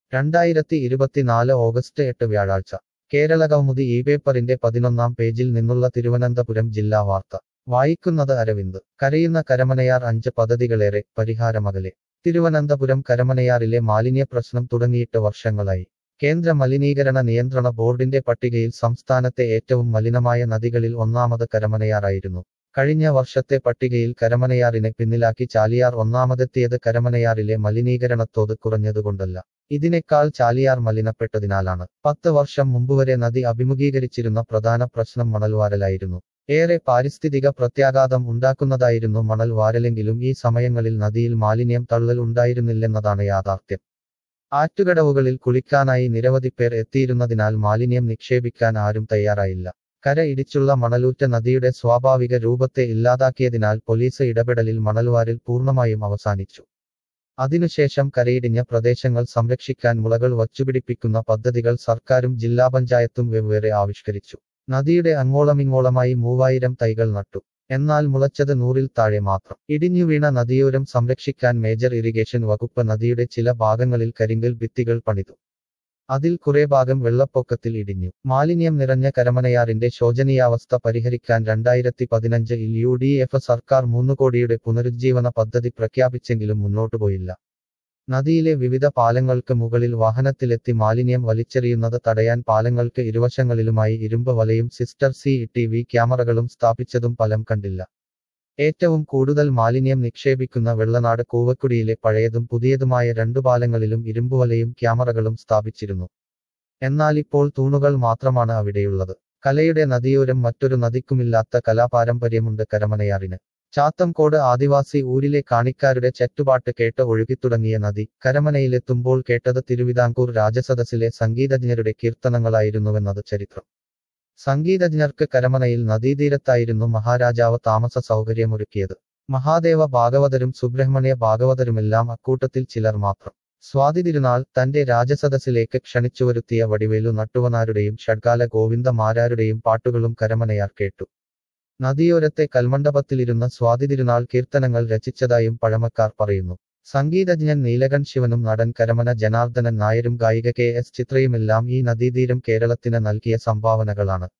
രണ്ടായിരത്തി ഇരുപത്തിനാല് ഓഗസ്റ്റ് എട്ട് വ്യാഴാഴ്ച കേരള കൗമുദി ഈ പേപ്പറിന്റെ പതിനൊന്നാം പേജിൽ നിന്നുള്ള തിരുവനന്തപുരം ജില്ലാ വാർത്ത വായിക്കുന്നത് അരവിന്ദ് കരയുന്ന കരമനയാർ അഞ്ച് പദ്ധതികളേറെ പരിഹാരമകലെ തിരുവനന്തപുരം കരമനയാറിലെ മാലിന്യ പ്രശ്നം തുടങ്ങിയിട്ട് വർഷങ്ങളായി കേന്ദ്ര മലിനീകരണ നിയന്ത്രണ ബോർഡിന്റെ പട്ടികയിൽ സംസ്ഥാനത്തെ ഏറ്റവും മലിനമായ നദികളിൽ ഒന്നാമത് കരമനയാറായിരുന്നു കഴിഞ്ഞ വർഷത്തെ പട്ടികയിൽ കരമനയാറിനെ പിന്നിലാക്കി ചാലിയാർ ഒന്നാമതെത്തിയത് കരമനയാറിലെ മലിനീകരണത്തോത് കുറഞ്ഞതുകൊണ്ടല്ല ഇതിനേക്കാൾ ചാലിയാർ മലിനപ്പെട്ടതിനാലാണ് പത്ത് വർഷം മുമ്പുവരെ നദി അഭിമുഖീകരിച്ചിരുന്ന പ്രധാന പ്രശ്നം മണൽവാരലായിരുന്നു ഏറെ പാരിസ്ഥിതിക പ്രത്യാഘാതം ഉണ്ടാക്കുന്നതായിരുന്നു മണൽ വാരലെങ്കിലും ഈ സമയങ്ങളിൽ നദിയിൽ മാലിന്യം തള്ളൽ ഉണ്ടായിരുന്നില്ലെന്നതാണ് യാഥാർത്ഥ്യം ആറ്റുകടവുകളിൽ കുളിക്കാനായി നിരവധി പേർ എത്തിയിരുന്നതിനാൽ മാലിന്യം നിക്ഷേപിക്കാൻ ആരും തയ്യാറായില്ല കര ഇടിച്ചുള്ള മണലൂറ്റ നദിയുടെ സ്വാഭാവിക രൂപത്തെ ഇല്ലാതാക്കിയതിനാൽ പോലീസ് ഇടപെടലിൽ മണൽവാരിൽ പൂർണ്ണമായും അവസാനിച്ചു അതിനുശേഷം കരയിടിഞ്ഞ പ്രദേശങ്ങൾ സംരക്ഷിക്കാൻ മുളകൾ വച്ചുപിടിപ്പിക്കുന്ന പദ്ധതികൾ സർക്കാരും ജില്ലാ പഞ്ചായത്തും വെവ്വേറെ ആവിഷ്കരിച്ചു നദിയുടെ അങ്ങോളമിങ്ങോളമായി മൂവായിരം തൈകൾ നട്ടു എന്നാൽ മുളച്ചത് നൂറിൽ താഴെ മാത്രം ഇടിഞ്ഞു വീണ നദിയോരം സംരക്ഷിക്കാൻ മേജർ ഇറിഗേഷൻ വകുപ്പ് നദിയുടെ ചില ഭാഗങ്ങളിൽ കരിങ്കൽ ഭിത്തികൾ പണിതു അതിൽ കുറെ ഭാഗം വെള്ളപ്പൊക്കത്തിൽ ഇടിഞ്ഞു മാലിന്യം നിറഞ്ഞ കരമനയാറിന്റെ ശോചനീയാവസ്ഥ പരിഹരിക്കാൻ രണ്ടായിരത്തി പതിനഞ്ചിൽ യു ഡി എഫ് സർക്കാർ മൂന്ന് കോടിയുടെ പുനരുജ്ജീവന പദ്ധതി പ്രഖ്യാപിച്ചെങ്കിലും മുന്നോട്ടു പോയില്ല നദിയിലെ വിവിധ പാലങ്ങൾക്ക് മുകളിൽ വാഹനത്തിലെത്തി മാലിന്യം വലിച്ചെറിയുന്നത് തടയാൻ പാലങ്ങൾക്ക് ഇരുവശങ്ങളിലുമായി ഇരുമ്പ് വലയും സിസ്റ്റർ സി ടി വി ക്യാമറകളും സ്ഥാപിച്ചതും ഫലം കണ്ടില്ല ഏറ്റവും കൂടുതൽ മാലിന്യം നിക്ഷേപിക്കുന്ന വെള്ളനാട് കൂവക്കുടിയിലെ പഴയതും പുതിയതുമായ രണ്ടു പാലങ്ങളിലും ഇരുമ്പുവലയും ക്യാമറകളും സ്ഥാപിച്ചിരുന്നു എന്നാൽ ഇപ്പോൾ തൂണുകൾ മാത്രമാണ് അവിടെയുള്ളത് കലയുടെ നദിയോരം മറ്റൊരു നദിക്കുമില്ലാത്ത കലാപാരമ്പര്യമുണ്ട് കരമനയാറിന് ചാത്തംകോട് ആദിവാസി ഊരിലെ കാണിക്കാരുടെ ചെറ്റുപാട്ട് കേട്ട് ഒഴുകിത്തുടങ്ങിയ നദി കരമനയിലെത്തുമ്പോൾ കേട്ടത് തിരുവിതാംകൂർ രാജസദസ്സിലെ സംഗീതജ്ഞരുടെ കീർത്തനങ്ങളായിരുന്നുവെന്നത് ചരിത്രം സംഗീതജ്ഞർക്ക് കരമനയിൽ നദീതീരത്തായിരുന്നു മഹാരാജാവ് താമസ സൗകര്യമൊരുക്കിയത് മഹാദേവ ഭാഗവതരും സുബ്രഹ്മണ്യ ഭാഗവതരുമെല്ലാം അക്കൂട്ടത്തിൽ ചിലർ മാത്രം സ്വാതി തിരുനാൾ തന്റെ രാജസദസ്സിലേക്ക് ക്ഷണിച്ചുവരുത്തിയ വടിവേലു നട്ടുവനാരുടെയും ഷഡ്കാല ഗോവിന്ദമാരാരുടെയും പാട്ടുകളും കരമനയാർ കേട്ടു നദിയോരത്തെ കൽമണ്ഡപത്തിലിരുന്ന സ്വാതി തിരുനാൾ കീർത്തനങ്ങൾ രചിച്ചതായും പഴമക്കാർ പറയുന്നു സംഗീതജ്ഞൻ നീലകണ്ഠ ശിവനും നടൻ കരമന ജനാർദ്ദനൻ നായരും ഗായിക കെ എസ് ചിത്രയുമെല്ലാം ഈ നദീതീരം കേരളത്തിന് നൽകിയ സംഭാവനകളാണ്